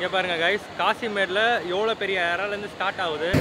இங்கே பாருங்க கைஸ் காசிமேடில் எவ்வளோ பெரிய இறாலேருந்து ஸ்டார்ட் ஆகுது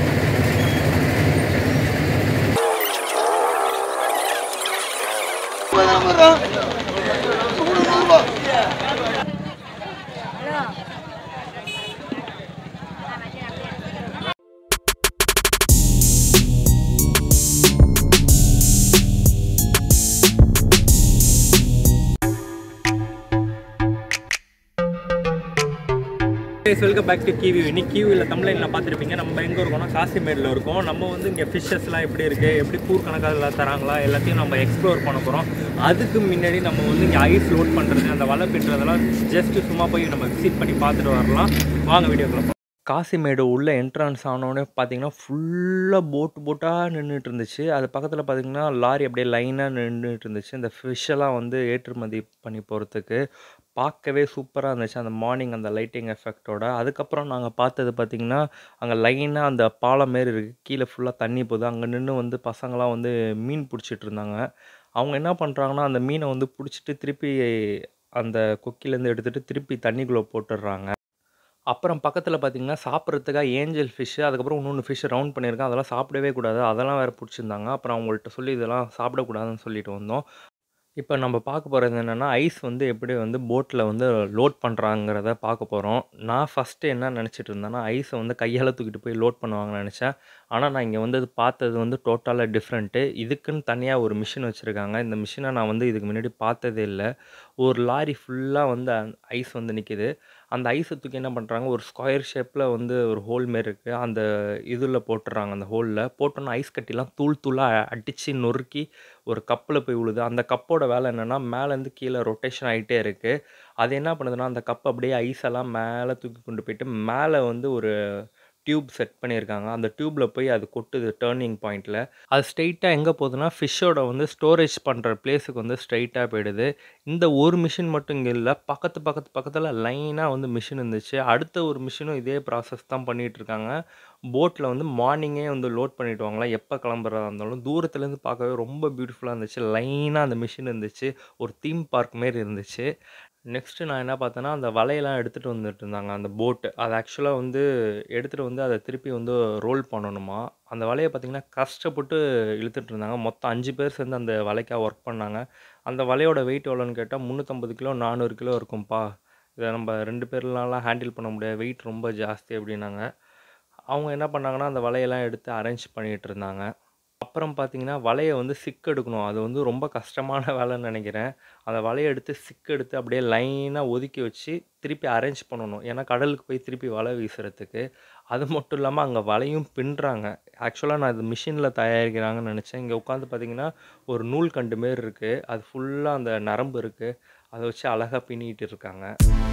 வெல்கம் பேக் டு கிவி இன்னைக்கு கிவியில் தமிழ்லைனில் பார்த்துருப்பீங்க நம்ம எங்கே இருக்கோம்னா காசிமேடில் இருக்கோம் நம்ம வந்து இங்கே ஃபிஷ்ஷஸ்லாம் எப்படி இருக்குது எப்படி கூர் கணக்காக தராங்களா எல்லாத்தையும் நம்ம எக்ஸ்ப்ளோர் பண்ண போகிறோம் அதுக்கு முன்னாடி நம்ம வந்து இங்கே ஐஸ் லோட் பண்ணுறது அந்த வலை பின்றதெல்லாம் ஜஸ்ட்டு சும்மா போய் நம்ம விசிட் பண்ணி பார்த்துட்டு வரலாம் வாங்க வீடியோக்குள்ள காசிமேடு உள்ள என்ட்ரன்ஸ் ஆனோடனே பார்த்தீங்கன்னா ஃபுல்லாக போட் போட்டாக நின்றுட்டு இருந்துச்சு அது பக்கத்தில் பார்த்தீங்கன்னா லாரி அப்படியே லைனாக நின்றுட்டு இருந்துச்சு இந்த ஃபிஷ்ஷெல்லாம் வந்து ஏற்றுமதி பண்ணி போகிறதுக்கு பார்க்கவே சூப்பராக இருந்துச்சு அந்த மார்னிங் அந்த லைட்டிங் எஃபெக்டோட அதுக்கப்புறம் நாங்கள் பார்த்தது பார்த்திங்கன்னா அங்கே லைனாக அந்த பாலம் மாரி இருக்குது கீழே ஃபுல்லாக தண்ணி போகுது அங்கே நின்று வந்து பசங்களாம் வந்து மீன் பிடிச்சிட்டு இருந்தாங்க அவங்க என்ன பண்ணுறாங்கன்னா அந்த மீனை வந்து பிடிச்சிட்டு திருப்பி அந்த கொக்கிலேருந்து எடுத்துகிட்டு திருப்பி தண்ணிக்குள்ளே போட்டுடுறாங்க அப்புறம் பக்கத்தில் பார்த்தீங்கன்னா சாப்பிட்றதுக்காக ஏஞ்சல் ஃபிஷ்ஷு அதுக்கப்புறம் இன்னொன்று ஃபிஷ் ரவுண்ட் பண்ணியிருக்கேன் அதெல்லாம் சாப்பிடவே கூடாது அதெல்லாம் வேறு பிடிச்சிருந்தாங்க அப்புறம் அவங்கள்ட்ட சொல்லி இதெல்லாம் சாப்பிடக்கூடாதுன்னு சொல்லிட்டு வந்தோம் இப்போ நம்ம பார்க்க போகிறது என்னென்னா ஐஸ் வந்து எப்படி வந்து போட்டில் வந்து லோட் பண்ணுறாங்கிறத பார்க்க போகிறோம் நான் ஃபஸ்ட்டு என்ன நினச்சிட்டு இருந்தேன்னா ஐஸை வந்து கையால் தூக்கிட்டு போய் லோட் பண்ணுவாங்கன்னு நினச்சேன் ஆனால் நான் இங்கே வந்து பார்த்தது வந்து டோட்டலாக டிஃப்ரெண்ட்டு இதுக்குன்னு தனியாக ஒரு மிஷின் வச்சுருக்காங்க இந்த மிஷினை நான் வந்து இதுக்கு முன்னாடி பார்த்ததே இல்லை ஒரு லாரி ஃபுல்லாக வந்து ஐஸ் வந்து நிற்கிது அந்த ஐஸை தூக்கி என்ன பண்ணுறாங்க ஒரு ஸ்கொயர் ஷேப்பில் வந்து ஒரு ஹோல் மாரி இருக்குது அந்த இதில் போட்டுடுறாங்க அந்த ஹோலில் போட்டோன்னா ஐஸ் கட்டிலாம் தூள் தூளாக அடித்து நொறுக்கி ஒரு கப்பில் போய் விழுது அந்த கப்போட வேலை என்னென்னா மேலேருந்து கீழே ரொட்டேஷன் ஆகிட்டே இருக்குது அது என்ன பண்ணுதுன்னா அந்த கப் அப்படியே ஐஸ் எல்லாம் மேலே தூக்கி கொண்டு போயிட்டு மேலே வந்து ஒரு டியூப் செட் பண்ணியிருக்காங்க அந்த டியூப்பில் போய் அது கொட்டுது டேர்னிங் பாயிண்டில் அது ஸ்ட்ரெயிட்டாக எங்கே போகுதுன்னா ஃபிஷ்ஷோட வந்து ஸ்டோரேஜ் பண்ணுற பிளேஸுக்கு வந்து ஸ்ட்ரைட்டாக போயிடுது இந்த ஒரு மிஷின் மட்டும் இங்கே இல்லை பக்கத்து பக்கத்து பக்கத்தில் லைனாக வந்து மிஷின் இருந்துச்சு அடுத்த ஒரு மிஷினும் இதே ப்ராசஸ் தான் பண்ணிகிட்டு இருக்காங்க போட்டில் வந்து மார்னிங்கே வந்து லோட் பண்ணிவிடுவாங்களா எப்போ கிளம்புறதா இருந்தாலும் தூரத்துலேருந்து பார்க்கவே ரொம்ப பியூட்டிஃபுல்லாக இருந்துச்சு லைனாக அந்த மிஷின் இருந்துச்சு ஒரு தீம் பார்க் மாரி இருந்துச்சு நெக்ஸ்ட்டு நான் என்ன பார்த்தேன்னா அந்த வலையெல்லாம் எடுத்துகிட்டு வந்துட்டு இருந்தாங்க அந்த போட்டு அது ஆக்சுவலாக வந்து எடுத்துகிட்டு வந்து அதை திருப்பி வந்து ரோல் பண்ணணுமா அந்த வலையை பார்த்திங்கன்னா கஷ்டப்பட்டு இழுத்துட்டு இருந்தாங்க மொத்தம் அஞ்சு பேர் சேர்ந்து அந்த வலைக்காக ஒர்க் பண்ணாங்க அந்த வலையோட வெயிட் எவ்வளோன்னு கேட்டால் முந்நூற்றம்பது கிலோ நானூறு கிலோ இருக்கும்ப்பா இதை நம்ம ரெண்டு பேர்லாம் ஹேண்டில் பண்ண முடியாது வெயிட் ரொம்ப ஜாஸ்தி அப்படின்னாங்க அவங்க என்ன பண்ணாங்கன்னா அந்த வலையெல்லாம் எடுத்து அரேஞ்ச் பண்ணிகிட்டு இருந்தாங்க அப்புறம் பார்த்தீங்கன்னா வலையை வந்து சிக் எடுக்கணும் அது வந்து ரொம்ப கஷ்டமான வேலைன்னு நினைக்கிறேன் அந்த வலையை எடுத்து சிக் எடுத்து அப்படியே லைனாக ஒதுக்கி வச்சு திருப்பி அரேஞ்ச் பண்ணணும் ஏன்னா கடலுக்கு போய் திருப்பி வலை வீசுறதுக்கு அது மட்டும் இல்லாமல் அங்கே வலையும் பின்னுறாங்க ஆக்சுவலாக நான் இது மிஷினில் தயாரிக்கிறாங்கன்னு நினச்சேன் இங்கே உட்காந்து பார்த்தீங்கன்னா ஒரு நூல் கண்டு மாரி இருக்குது அது ஃபுல்லாக அந்த நரம்பு இருக்குது அதை வச்சு அழகாக பின்னிட்டு இருக்காங்க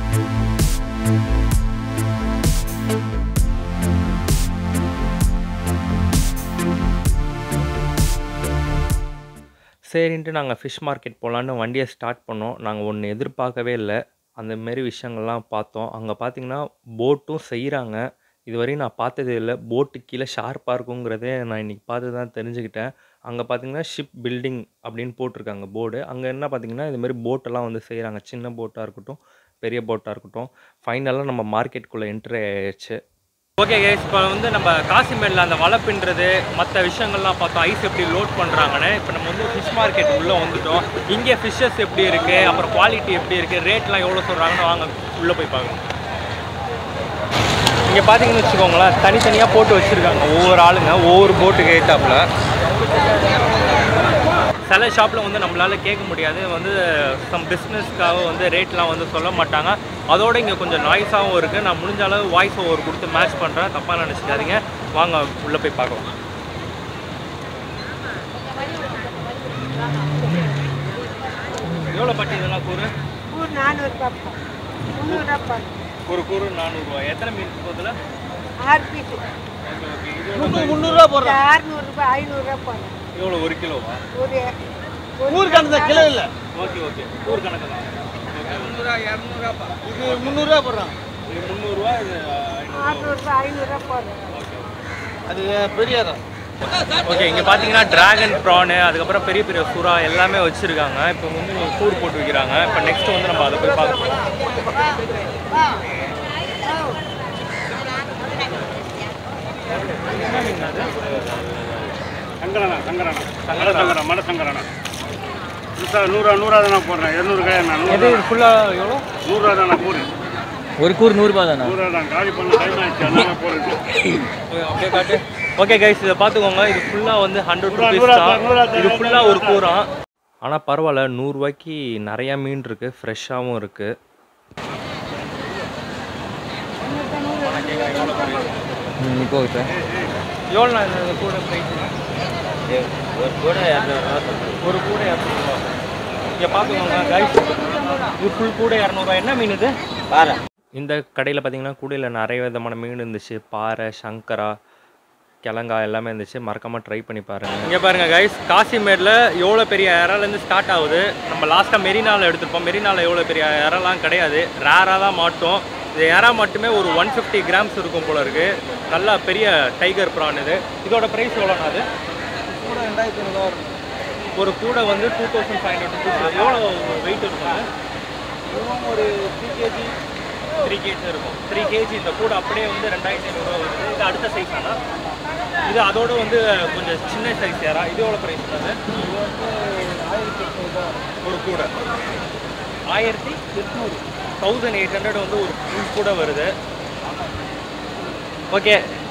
சரின்ட்டு நாங்கள் ஃபிஷ் மார்க்கெட் போகலான்னு வண்டியை ஸ்டார்ட் பண்ணோம் நாங்கள் ஒன்று எதிர்பார்க்கவே இல்லை அந்த மாரி விஷயங்கள்லாம் பார்த்தோம் அங்கே பார்த்தீங்கன்னா போட்டும் செய்கிறாங்க இதுவரையும் நான் பார்த்ததே இல்லை போட்டு கீழே ஷார்ப்பாக இருக்குங்கிறதே நான் இன்றைக்கி பார்த்து தான் தெரிஞ்சுக்கிட்டேன் அங்கே பார்த்தீங்கன்னா ஷிப் பில்டிங் அப்படின்னு போட்டிருக்காங்க போர்டு அங்கே என்ன பார்த்தீங்கன்னா இதுமாரி போட்டெல்லாம் வந்து செய்கிறாங்க சின்ன போட்டாக இருக்கட்டும் பெரிய போட்டாக இருக்கட்டும் ஃபைனலாக நம்ம மார்க்கெட்டுக்குள்ளே என்ட்ரி ஆயிடுச்சு ஓகே கேஸ் இப்போ வந்து நம்ம காசிமேடில் அந்த வலை பின்னுறது மற்ற விஷயங்கள்லாம் பார்த்தோம் ஐஸ் எப்படி லோட் பண்ணுறாங்கன்னு இப்போ நம்ம வந்து ஃபிஷ் மார்க்கெட் உள்ளே வந்துட்டோம் இங்கே ஃபிஷ்ஷஸ் எப்படி இருக்குது அப்புறம் குவாலிட்டி எப்படி இருக்குது ரேட்லாம் எவ்வளோ சொல்கிறாங்கன்னு வாங்க உள்ளே போய் பார்க்கலாம் இங்கே பார்த்தீங்கன்னு வச்சுக்கோங்களேன் தனித்தனியாக போட்டு வச்சுருக்காங்க ஒவ்வொரு ஆளுங்க ஒவ்வொரு போட்டுக்கு ஏற்றாப்புல சில ஷாப்பில் வந்து நம்மளால் கேட்க முடியாது வந்து சம் பிஸ்னஸ்க்காக வந்து ரேட்லாம் வந்து சொல்ல மாட்டாங்க அதோட இங்கே கொஞ்சம் நாய்ஸாகவும் இருக்குது நான் முடிஞ்ச அளவு வாய்ஸ் ஓவர் கொடுத்து மேட்ச் பண்ணுறேன் தப்பாக நினச்சிக்காதீங்க வாங்க உள்ளே போய் பார்க்கலாம் எவ்வளோ பாட்டி இதெல்லாம் கூறு ஊர் நானூறுபாப்பா முந்நூறுரூவா ஒரு கூறு நானூறுரூவா எத்தனை மீன் போதில் ஆறு பீஸு ஓகே ஓகே இது முந்நூறுரூவா போடுறேன் அறுநூறுபா ஐநூறுரூவா போடுறேன் எவ்வளோ ஒரு கிலோவா ஒரு ஒரு ஊருக்கு அந்த கிலோ இல்லை ஓகே ஓகே ஊர் கணக்கு தான் இது முந்நூறுரூவா போடுறான் இது முந்நூறுரூவா இது அறுநூறுபா ஐநூறுரூவா போடுறேன் அது பெரிய இடம் ஓகே இங்கே பார்த்தீங்கன்னா டிராகன் ப்ரானு அதுக்கப்புறம் பெரிய பெரிய சுறா எல்லாமே வச்சுருக்காங்க இப்போ வந்து கூறு போட்டு வைக்கிறாங்க இப்போ நெக்ஸ்ட் வந்து நம்ம அதை போய் பார்க்கலாம் சங்கரண்ணா சங்கரண்ணா மட சங்கரா மட சங்கரண்ணா புதுசா நூறுரூவா நூறுரூவா தான் நான் போடுறேன் இரநூறு கிடையாது நான் எது நூறு ஃபுல்லாக எவ்வளோ நூறுரூவா தான் நான் போடுறேன் ஒரு கூறு நூறுரூபா தானே நூறுரூவா தான் காலி பண்ண டைம் ஆயிடுச்சு அதனால போடுறது அப்படியே காட்டு ஓகே கைஸ் இதை பார்த்துக்கோங்க இது ஃபுல்லாக வந்து ஹண்ட்ரட் நூறா, ருபீஸ் நூறா, தான் நூறா, இது நூறா, ஃபுல்லாக ஒரு நூறா. கூறான் ஆனால் பரவாயில்ல நூறுரூவாய்க்கு நிறையா மீன் இருக்குது ஃப்ரெஷ்ஷாகவும் இருக்குது ம் இப்போ சார் எவ்வளோ நான் இந்த கூட ப்ரைஸ் ஒரு கூட இரநூறுவா ஒரு கூட இரநூறுவா இங்கே பார்த்துக்கோங்க கைஸ் இது ஃபுல் கூட இரநூறுவா என்ன மீன் இது பாரு இந்த கடையில் பார்த்தீங்கன்னா கூடையில் நிறைய விதமான மீன் இருந்துச்சு பாறை சங்கரா கிழங்கா எல்லாமே இருந்துச்சு மறக்காமல் ட்ரை பண்ணி பாருங்கள் இங்கே பாருங்கள் கைஸ் காசிமேடில் எவ்வளோ பெரிய இறாலேருந்து ஸ்டார்ட் ஆகுது நம்ம லாஸ்ட்டாக மெரினாவில் எடுத்திருப்போம் மெரினாவில் எவ்வளோ பெரிய இறாலாம் கிடையாது ரேராக தான் மாட்டோம் இது இறா மட்டுமே ஒரு ஒன் ஃபிஃப்டி கிராம்ஸ் இருக்கும் போல இருக்குது நல்லா பெரிய டைகர் ப்ரான் இது இதோட ப்ரைஸ் எவ்வளோண்ணா அது ஒரு கூடை வந்து two thousand five hundred rupees எவ்வளோ வெயிட் இருக்கும் ஒரு த்ரீ கேஜி த்ரீ கேஜி இருக்கும் த்ரீ கேஜி இந்த கூடை அப்படியே வந்து ரெண்டாயிரத்தி ஐநூறுரூவா வருது இது அடுத்த சைஸ் ஆனால் இது அதோட வந்து கொஞ்சம் சின்ன சைஸ் யாரா இது எவ்வளோ ப்ரைஸ் அது ஒரு கூடை ஆயிரத்தி எட்நூறு தௌசண்ட் எயிட் ஹண்ட்ரட் வந்து ஒரு full கூடை வருது ஓகே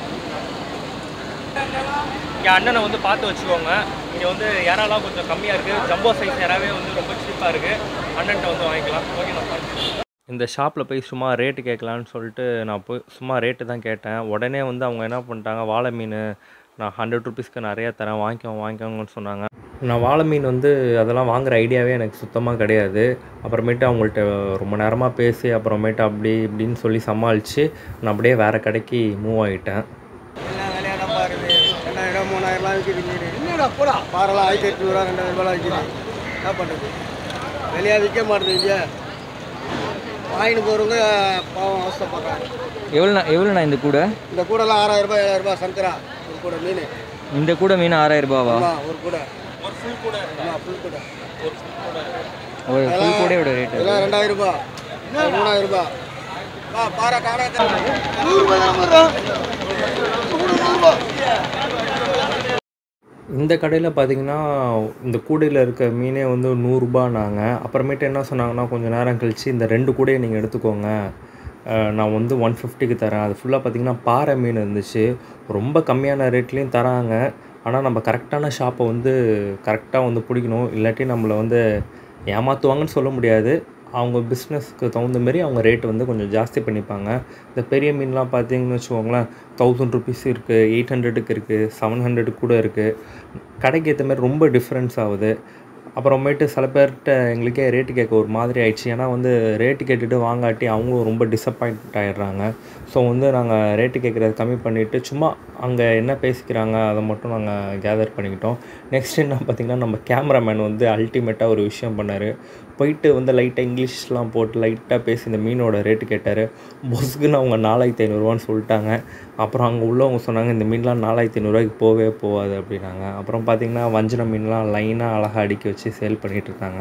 இங்கே அண்ணனை வந்து பார்த்து வச்சுக்கோங்க இங்கே வந்து இறாலாம் கொஞ்சம் கம்மியாக இருக்குது ஜம்போ சைஸ் இறாவே வந்து ரொம்ப சீப்பாக இருக்குது அண்ணன்ட்ட வந்து வாங்கிக்கலாம் ஓகே நான் இந்த ஷாப்பில் போய் சும்மா ரேட்டு கேட்கலான்னு சொல்லிட்டு நான் போய் சும்மா ரேட்டு தான் கேட்டேன் உடனே வந்து அவங்க என்ன பண்ணிட்டாங்க வாழை மீன் நான் ஹண்ட்ரட் ருபீஸ்க்கு நிறையா தரேன் வாங்கிக்கோங்க வாங்கிக்கோங்கன்னு சொன்னாங்க நான் வாழை மீன் வந்து அதெல்லாம் வாங்குற ஐடியாவே எனக்கு சுத்தமாக கிடையாது அப்புறமேட்டு அவங்கள்ட்ட ரொம்ப நேரமாக பேசி அப்புறமேட்டு அப்படி இப்படின்னு சொல்லி சமாளித்து நான் அப்படியே வேறு கடைக்கு மூவ் ஆகிட்டேன் எல்லாம் விளையாட பாருது ரெண்டாயிரம் மூணாயிரம்லாம் விற்கிது மீன் என்னடா போடா பாரெல்லாம் ஆயிரத்தி எட்நூறுவா ரெண்டாயிரம் ரூபாய் விற்கிது என்ன பண்ணுறது வெளியாக விற்க மாட்டேது இங்கே வாங்கிட்டு போகிறவங்க பாவம் அவஸ்தைப்படுறாங்க எவ்வளோண்ணா எவ்வளோண்ணா இந்த கூடை இந்த கூடலாம் ஆறாயிரம் ரூபாய் ஏழாயிரம் ரூபாய் சங்கரா ஒரு கூட மீன் இந்த கூடை மீன் ஆறாயிரம் ரூபாவா ஆமா ஒரு கூட ஒரு ஃபுல் கூட ஆமாம் ஃபுல் கூட ஒரு ஃபுல் கூடையோட ரேட்டு இதெல்லாம் ரெண்டாயிரம் ரூபாய் இது மூணாயிரம் ரூபாய் பா பாறை காடை நூறுரூபா தான் வரும் நூறுரூபா இந்த கடையில் பார்த்தீங்கன்னா இந்த கூடையில் இருக்க மீனே வந்து நூறுரூபானாங்க அப்புறமேட்டு என்ன சொன்னாங்கன்னா கொஞ்சம் நேரம் கழித்து இந்த ரெண்டு கூடையை நீங்கள் எடுத்துக்கோங்க அஹ் நான் வந்து ஒன் ஃபிஃப்டிக்கு தரேன் அது ஃபுல்லாக பார்த்தீங்கன்னா பாறை மீன் இருந்துச்சு ரொம்ப கம்மியான ரேட்லேயும் தராங்க ஆனால் நம்ம கரெக்டான ஷாப்பை வந்து கரெக்டாக வந்து பிடிக்கணும் இல்லாட்டி நம்மளை வந்து ஏமாற்றுவாங்கன்னு சொல்ல முடியாது அவங்க பிஸ்னஸ்க்கு தகுந்த மாதிரி அவங்க ரேட் வந்து கொஞ்சம் ஜாஸ்தி பண்ணிப்பாங்க இந்த பெரிய மீன்லாம் பார்த்தீங்கன்னு வச்சுக்கோங்களேன் தௌசண்ட் ருபீஸ் இருக்குது எயிட் ஹண்ட்ரடுக்கு இருக்குது செவன் ஹண்ட்ரடுக்கு கூட இருக்குது கடைக்கு ஏற்ற மாதிரி ரொம்ப டிஃப்ரென்ஸ் ஆகுது அப்புறமேட்டு சில பேர்கிட்ட எங்களுக்கே ரேட்டு கேட்க ஒரு மாதிரி ஆயிடுச்சு ஏன்னா வந்து ரேட்டு கேட்டுட்டு வாங்காட்டி அவங்களும் ரொம்ப டிசப்பாயிண்ட் ஆகிடுறாங்க ஸோ வந்து நாங்கள் ரேட்டு கேட்குறத கம்மி பண்ணிவிட்டு சும்மா அங்கே என்ன பேசிக்கிறாங்க அதை மட்டும் நாங்கள் கேதர் பண்ணிக்கிட்டோம் நெக்ஸ்ட் என்ன பார்த்திங்கன்னா நம்ம கேமராமேன் வந்து அல்டிமேட்டாக ஒரு விஷயம் பண்ணார் போயிட்டு வந்து லைட்டாக இங்கிலீஷ்லாம் போட்டு லைட்டாக பேசி இந்த மீனோட ரேட்டு கேட்டார் பொஸ்க்குன்னு அவங்க நாலாயிரத்தி ஐநூறுரூவான்னு சொல்லிட்டாங்க அப்புறம் அங்கே உள்ளவங்க சொன்னாங்க இந்த மீன்லாம் நாலாயிரத்தி ஐநூறுரூவாய்க்கு போகவே போகாது அப்படின்னாங்க அப்புறம் பார்த்திங்கன்னா வஞ்சன மீன்லாம் லைனாக அழகாக அடுக்கி வச்சு சேல் பண்ணிகிட்டு இருக்காங்க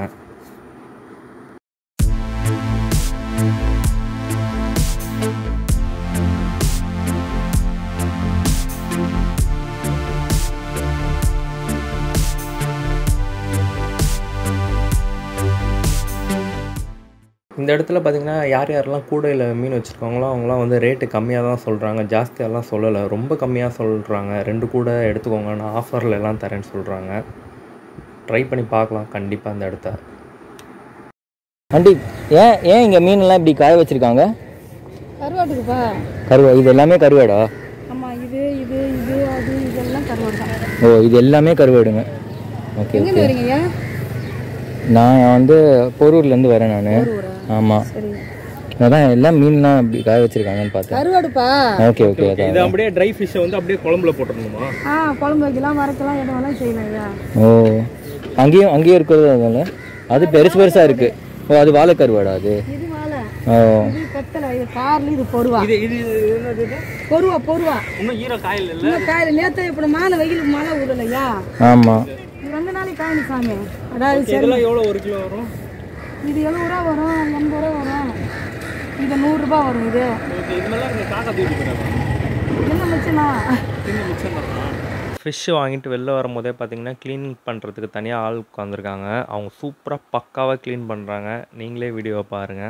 இந்த இடத்துல பார்த்தீங்கன்னா யார் யாரெல்லாம் கூடையில் மீன் வச்சுருக்காங்களோ அவங்களாம் வந்து ரேட்டு கம்மியாக தான் சொல்கிறாங்க ஜாஸ்தியாலாம் சொல்லலை ரொம்ப கம்மியாக சொல்கிறாங்க ரெண்டு கூடை எடுத்துக்கோங்க நான் ஆஃபரில் எல்லாம் தரேன்னு சொல்கிறாங்க ட்ரை பண்ணி பார்க்கலாம் கண்டிப்பாக அந்த இடத்த ஆண்டி ஏன் ஏன் இங்கே மீனெல்லாம் இப்படி காய வச்சுருக்காங்க கருவாட்டுக்குப்பா கருவா இது எல்லாமே கருவாடா ஆமாம் இது இது இது அது இதெல்லாம் கருவாடு தான் ஓ இது எல்லாமே கருவாடுங்க ஓகே எங்கேருந்து ஓகே வரீங்க ஐயா நான் வந்து போரூர்லேருந்து வரேன் நான் ஆமாம் சரி அதான் எல்லாம் மீன்லாம் இப்படி காய வச்சுருக்காங்கன்னு பார்த்தேன் கருவாடுப்பா ஓகே ஓகே அதான் இது அப்படியே ட்ரை ஃபிஷ்ஷை வந்து அப்படியே குழம்புல போட்டுடணுமா ஆ குழம்பு வைக்கலாம் வறுக்கலாம் எது வேணாலும் செய்யலாம் ஐயா ஓ அங்கேயும் அங்கேயும் இருக்கிறது அதனால அது பெருசு பெருசாக இருக்குது ஓ அது வாழை கருவாடா அது இது வாழை ஓ இது கொத்தலை இது கார்ல இது பொருவா இது இது என்னது இது? பொருவா பொருவா இன்னும் ஈர காயில் இல்லை இன்னும் காயில நேத்து இப்படி மாலை வெயிலுக்கு மழை விடலையா ஆமாம் இது ரெண்டு நாளைக்கு காயணும் சாமி அதாவது சரி இதெல்லாம் எவ்வளோ ஒரு கிலோ வரும் இது எழுபது ரூபா வரும் எண்பது ரூபா வரும் இது நூறுரூபா வரும் இது ஓகே இது மேலே நீங்கள் காக்கா தூக்கி போயிடாங்க என்ன மிச்சனா ஃபிஷ்ஷு வாங்கிட்டு வெளில வரும்போதே பார்த்தீங்கன்னா க்ளீன் பண்ணுறதுக்கு தனியாக ஆள் உட்காந்துருக்காங்க அவங்க சூப்பராக பக்காவாக க்ளீன் பண்ணுறாங்க நீங்களே வீடியோவை பாருங்கள்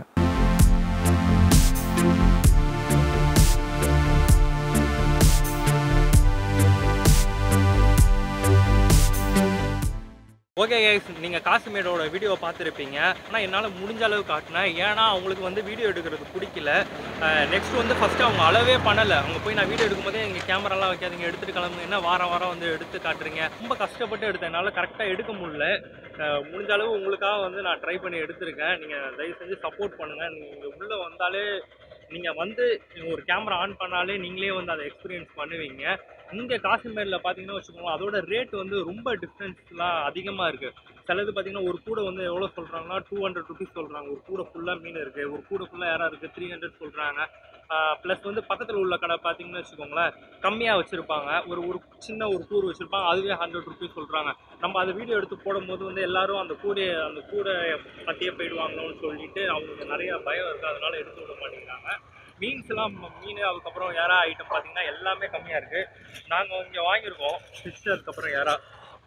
ஓகே கைஸ் நீங்கள் காசிமேடோட வீடியோவை பார்த்துருப்பீங்க ஆனால் என்னால் முடிஞ்ச அளவு காட்டினேன் ஏன்னா அவங்களுக்கு வந்து வீடியோ எடுக்கிறது பிடிக்கல நெக்ஸ்ட் வந்து ஃபஸ்ட்டு அவங்க அளவே பண்ணலை அவங்க போய் நான் வீடியோ எடுக்கும்போதே எங்கள் கேமராலாம் வைக்காதீங்க எடுத்துகிட்டு கிளம்புங்க என்ன வாரம் வாரம் வந்து எடுத்து காட்டுறீங்க ரொம்ப கஷ்டப்பட்டு எடுத்தேன் என்னால் கரெக்டாக எடுக்க முடியல அஹ், முடிஞ்ச அளவு உங்களுக்காக வந்து நான் ட்ரை பண்ணி எடுத்திருக்கேன் நீங்கள் தயவு செஞ்சு சப்போர்ட் பண்ணுங்கள் நீங்கள் உள்ளே வந்தாலே நீங்கள் வந்து ஒரு கேமரா ஆன் பண்ணாலே நீங்களே வந்து அதை எக்ஸ்பீரியன்ஸ் பண்ணுவீங்க இங்கே காஷ்மீரில் பார்த்தீங்கன்னா வச்சுக்கோங்க அதோட ரேட் வந்து ரொம்ப டிஃப்ரென்ஸ்லாம் அதிகமாக இருக்குது சிலது பார்த்தீங்கன்னா ஒரு கூடை வந்து எவ்வளோ சொல்கிறாங்கன்னா டூ ஹண்ட்ரட் ருபீஸ் சொல்கிறாங்க ஒரு கூடை ஃபுல்லாக மீன் இருக்குது ஒரு கூடை ஃபுல்லாக யாராக இருக்குது த்ரீ ஹண்ட்ரட் சொல்கிறாங்க ப்ளஸ் வந்து பக்கத்தில் உள்ள கடை பார்த்தீங்கன்னு வச்சுக்கோங்களேன் கம்மியாக வச்சுருப்பாங்க ஒரு ஒரு சின்ன ஒரு கூறு வச்சுருப்பாங்க அதுவே ஹண்ட்ரட் ருபீஸ் சொல்கிறாங்க நம்ம அந்த வீடியோ எடுத்து போடும்போது வந்து எல்லாரும் அந்த கூடையை அந்த கூடை பற்றியே போயிடுவாங்களோன்னு சொல்லிட்டு அவங்களுக்கு நிறைய பயம் இருக்குது அதனால எடுத்து விட மாட்டேங்கிறாங்க மீன்ஸ்லாம் மீன் அதுக்கப்புறம் யாரா ஐட்டம் பார்த்தீங்கன்னா எல்லாமே கம்மியாக இருக்குது நாங்கள் இங்கே வாங்கியிருக்கோம் ஃபிஷ் அதுக்கப்புறம் யாரா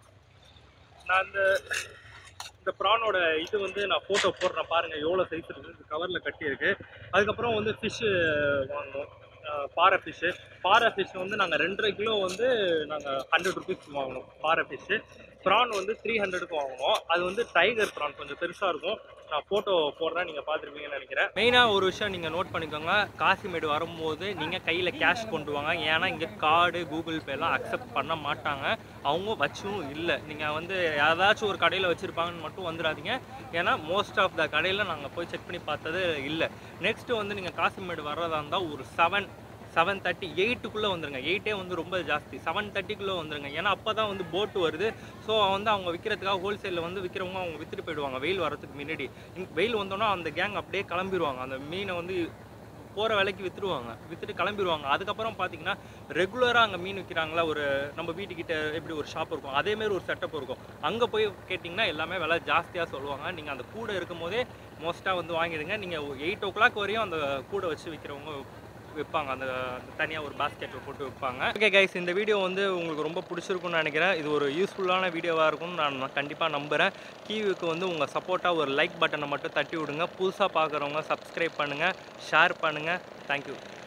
நான் இந்த இந்த ப்ரானோட இது வந்து நான் ஃபோட்டோ போடுறேன் பாருங்கள் எவ்வளோ சைஸ் இருக்குது கவரில் கட்டியிருக்கு அதுக்கப்புறம் வந்து ஃபிஷ்ஷு வாங்கினோம் அஹ் பாறை ஃபிஷ்ஷு பாறை ஃபிஷ் வந்து நாங்கள் ரெண்டரை கிலோ வந்து நாங்கள் ஹண்ட்ரட் ருபீஸ் வாங்கினோம் பாறை ஃபிஷ்ஷு ப்ரான் வந்து த்ரீ ஹண்ட்ரடுக்கு வாங்கினோம் அது வந்து டைகர் ப்ரான் கொஞ்சம் பெருசாக இருக்கும் நான் ஃபோட்டோ போடுறேன் நீங்கள் பார்த்துருப்பீங்கன்னு நினைக்கிறேன் மெயினாக ஒரு விஷயம் நீங்கள் நோட் பண்ணிக்கோங்க காசிமேடு வரும்போது நீங்கள் கையில் கேஷ் கொண்டு வாங்க ஏன்னா இங்கே கார்டு கூகுள் பேலாம் அக்செப்ட் பண்ண மாட்டாங்க அவங்க வச்சும் இல்லை நீங்கள் வந்து ஏதாச்சும் ஒரு கடையில் வச்சுருப்பாங்கன்னு மட்டும் வந்துடாதீங்க ஏன்னா மோஸ்ட் ஆஃப் த கடையில் நாங்கள் போய் செக் பண்ணி பார்த்தது இல்லை நெக்ஸ்ட்டு வந்து நீங்கள் காசிமேடு வர்றதா இருந்தால் ஒரு செவன் செவன் தேர்ட்டி எயிட்டுக்குள்ளே வந்துருங்க எயிட்டே வந்து ரொம்ப ஜாஸ்தி செவன் தேர்ட்டிக்குள்ளே வந்துருங்க ஏன்னா அப்போ தான் வந்து போட்டு வருது ஸோ வந்து அவங்க விற்கிறதுக்காக ஹோல்சேலில் வந்து விற்கிறவங்க அவங்க விற்றுட்டு போயிடுவாங்க வெயில் வரதுக்கு முன்னாடி இங்க வெயில் வந்தோன்னா அந்த கேங் அப்படியே கிளம்பிடுவாங்க அந்த மீனை வந்து போகிற விலைக்கு விற்றுருவாங்க விற்றுட்டு கிளம்பிடுவாங்க அதுக்கப்புறம் பார்த்தீங்கன்னா ரெகுலராக அங்கே மீன் விற்கிறாங்களா ஒரு நம்ம வீட்டுக்கிட்ட எப்படி ஒரு ஷாப் இருக்கும் அதேமாரி ஒரு செட்டப் இருக்கும் அங்கே போய் கேட்டிங்கன்னா எல்லாமே விலை ஜாஸ்தியாக சொல்லுவாங்க நீங்கள் அந்த கூடை இருக்கும் போதே மோஸ்ட்டாக வந்து வாங்கிடுங்க நீங்கள் எயிட் ஓ கிளாக் வரையும் அந்த கூடை வச்சு விற்கிறவங்க விற்பாங்க அந்த தனியாக ஒரு பாஸ்கெட்டில் போட்டு விற்பாங்க ஓகே கைஸ் இந்த வீடியோ வந்து உங்களுக்கு ரொம்ப பிடிச்சிருக்கும்னு நினைக்கிறேன் இது ஒரு யூஸ்ஃபுல்லான வீடியோவாக இருக்கும்னு நான் கண்டிப்பாக நம்புகிறேன் டிவிக்கு வந்து உங்கள் சப்போர்ட்டாக ஒரு லைக் பட்டனை மட்டும் தட்டி விடுங்க புதுசாக பார்க்குறவங்க சப்ஸ்கிரைப் பண்ணுங்கள் ஷேர் பண்ணுங்கள் தேங்க்யூ